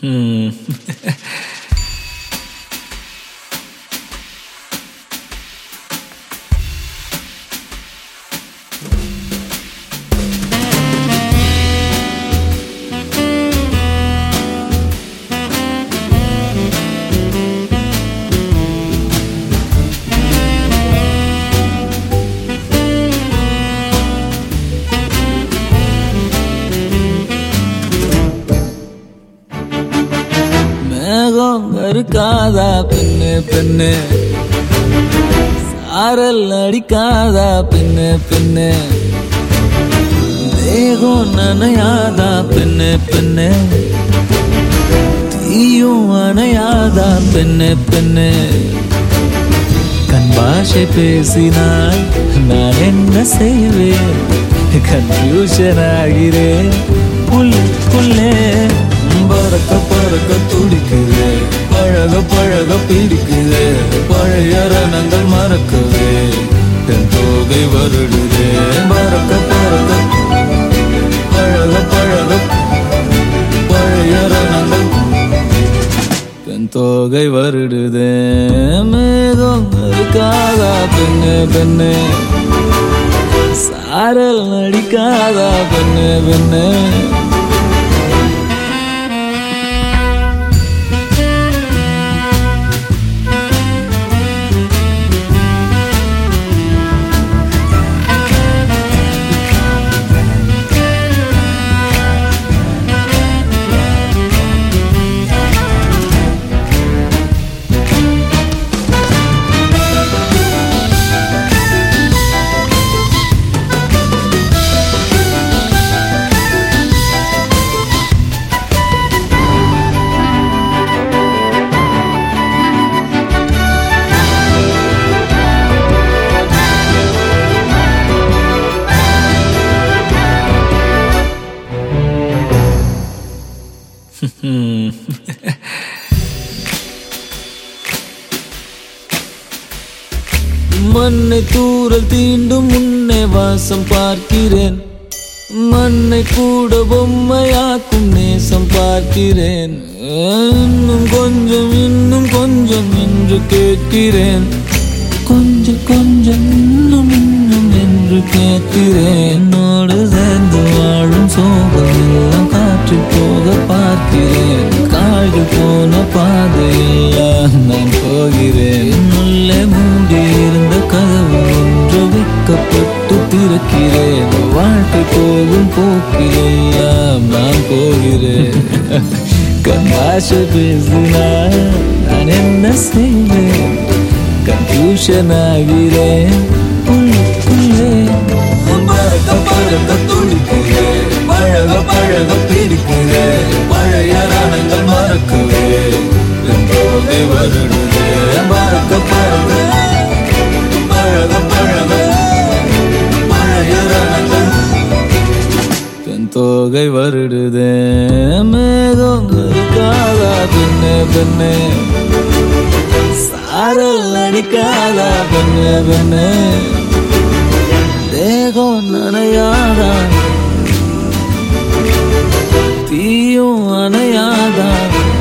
ம். மேகம் கருக்காதா பெண்ணு பெண்ணு சாரல் அடிக்காதா பெண்ணு பெண்ணு தேகம் நனையாதா பெண்ணு பெண்ணு தீயும் அணையாதா பெண்ணு பெண்ணு கண் பாஷை பேசினால் நான் என்ன செய்வேன் கன்ஃபியூஷன் ஆகிறேன் புல்லுக்குள்ளே பறக்க பறக்க துடிக்குது பழக பழக பிடிக்குது பழைய ரணங்கள் மறக்குது என் தோகை வருடுது பறக்க பறக்க பழக பழக பழைய ரணங்கள் பெண் தோகை வருடுதே மேகம் இருக்காதா பெண்ணு பெண்ணு சாரல் அடிக்காதா பெண்ணு பெண்ணு மண்ணை தூரல் தீண்டும் முன்னே வாசம் பார்க்கிறேன் மண்ணை கூட பொம்மையாக்கும் நேசம் பார்க்கிறேன் இன்னும் கொஞ்சம் இன்னும் கொஞ்சம் என்று கேட்கிறேன் கொஞ்சம் கொஞ்சம் இன்னும் இன்னும் என்று கேட்கிறேன் என்னோடு சேர்ந்து வாழும் சோகம் எல்லாம் காற்றில் போக பார்க்கிறேன் காய்கள் போன பாதையெல்லாம் நான் போகிறேன் உள்ளே மூடி இருந்த கதவு ஒன்று வைக்கப்பட்டு திறக்கிறேன் வாழ்க்கை போகும் போக்கிலெல்லாம் நான் போகிறேன் கண்ணாச பேசினால் நான் என்ன செய்வேன் கன்ஃபியூஷன் ஆகிறேன் உள்ளுக்குள்ளே பறக்க பறக்க துடிக்கிறேன் பழக பழக பிடிக்கிறேன் பழைய ரணங்கள் மறக்கவே என் போதை வருடுதே பறக்க பறக்க பழக பழக பழைய ரணங்கள் பெண் தோகை வருடுதே மேகம் இருக்காதா பெண்ணே பெண்ணே சாரல் அடிக்காதா பெண்ணே பெண்ணே தேகம் நனையாதா தீயும் அணையாதா